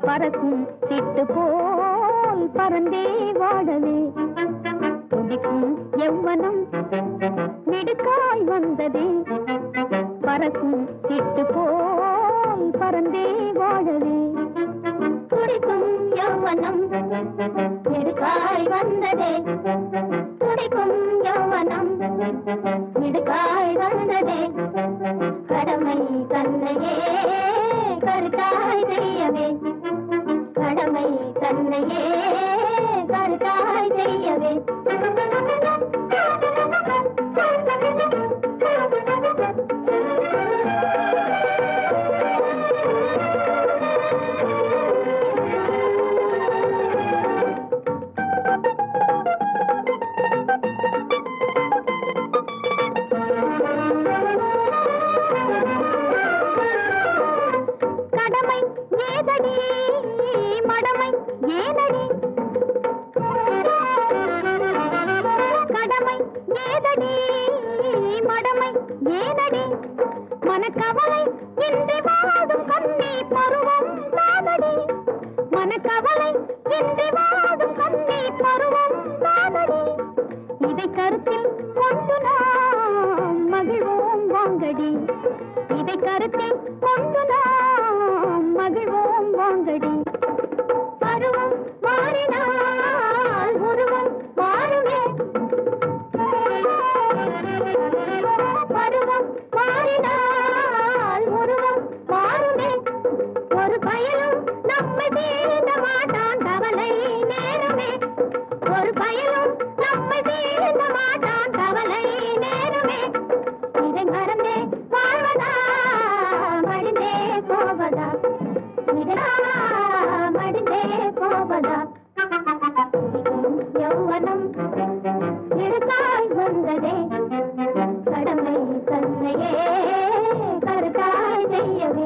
பறக்கும் சிட்டு போல் பறந்தே வாழவே துடிக்கும் எவ்வனம் மிடுக்காய் வந்ததே பறக்கும் சிட்டு போல் பறந்தே வாழவே துடிக்கும் யௌவனம் மிடுக்காய் வந்ததே துடிக்கும் யௌவனம் மிடுக்காய் வந்ததே கடமை தன்னையே கருத்தாய் செய்யவே கடமை தன்னையே கருத்தாய் செய்யவே கடமை ஏதடி மடமை ஏனடி கடமை ஏதடி மடமை ஏனடி மனக்கவலை இன்றி வாடும் கண்ணி பருவம் நாதடி மனக்கவலை இன்றி வாடும் கண்ணி பருவம் நாதடி இதை கருத்தில் கொண்டு நாம் மகிழ்வோம் வாங்கடி இதை கருத்தில் கொண்டு நாம் மகிழ்வோம் வாங்கடி பருவம் மாறினால் உருவம் மாறுமே பருவம் மாறினால் உருவம் மாறுமே ஒரு பயலும் நம்மை தீர்ந்த மாட்டான் கவலை நேருமே ஒரு பயலும் நம்மை தீர்ந்த மாட்டான் கவலை நேருமே இதை மறந்தே வாழ்வதா மடிந்தே போவதா இதா மடிந்தே போவதா யௌவனம் இழுத்தாய் வந்ததே கடமை தன்னையே கருத்தாய் செய்யவே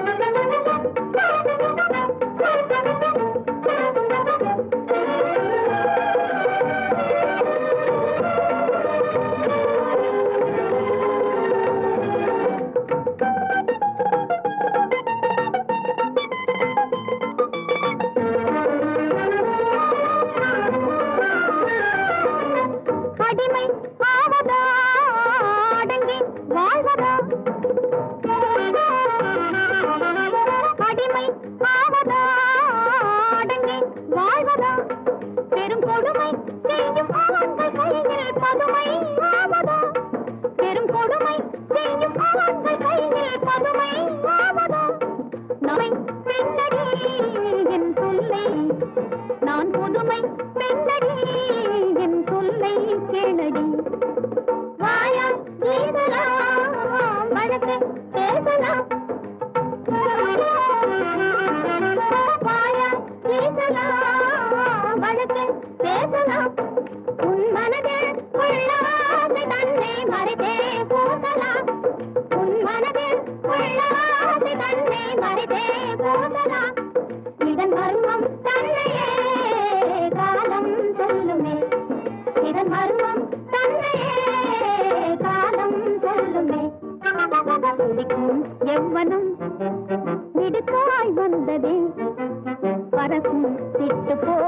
அடிமை ஆவதா அடங்கி வாழ்வதா அடிமை ஆவதா அடங்கி வாழ்வதா பெரும் கொடுமை செய்யும் ஆண்கள் கையில் பதுமை ஆவதா பெரும் கொடுமை செய்யும் ஆண்கள் கையில் பதுமை ஆவதா நம்மை பெண்ணடி என் சொல்லை நான் புதுமை பெண்ணடி என் சொல்லை கேளடி வாயால் பேசலாம் வழக்கு பேசலாம் வாயால் பேசலாம் வழக்கு பேசலாம் உன் மனதில் உள்ள ஆசை தன்னை மறைத்தே பூசலாம் உன் மனதில் உள்ள ஆசை தன்னை மறைத்தே பூசலாம் இதன் மர்மம் தன்னையே காலம் சொல்லுமே இதன் மர்மம் தன்னையே காலம் சொல்லுமே துடிக்கும் எவ்வனம் மிடுக்காய் வந்ததே பறக்கும் சிட்டு போ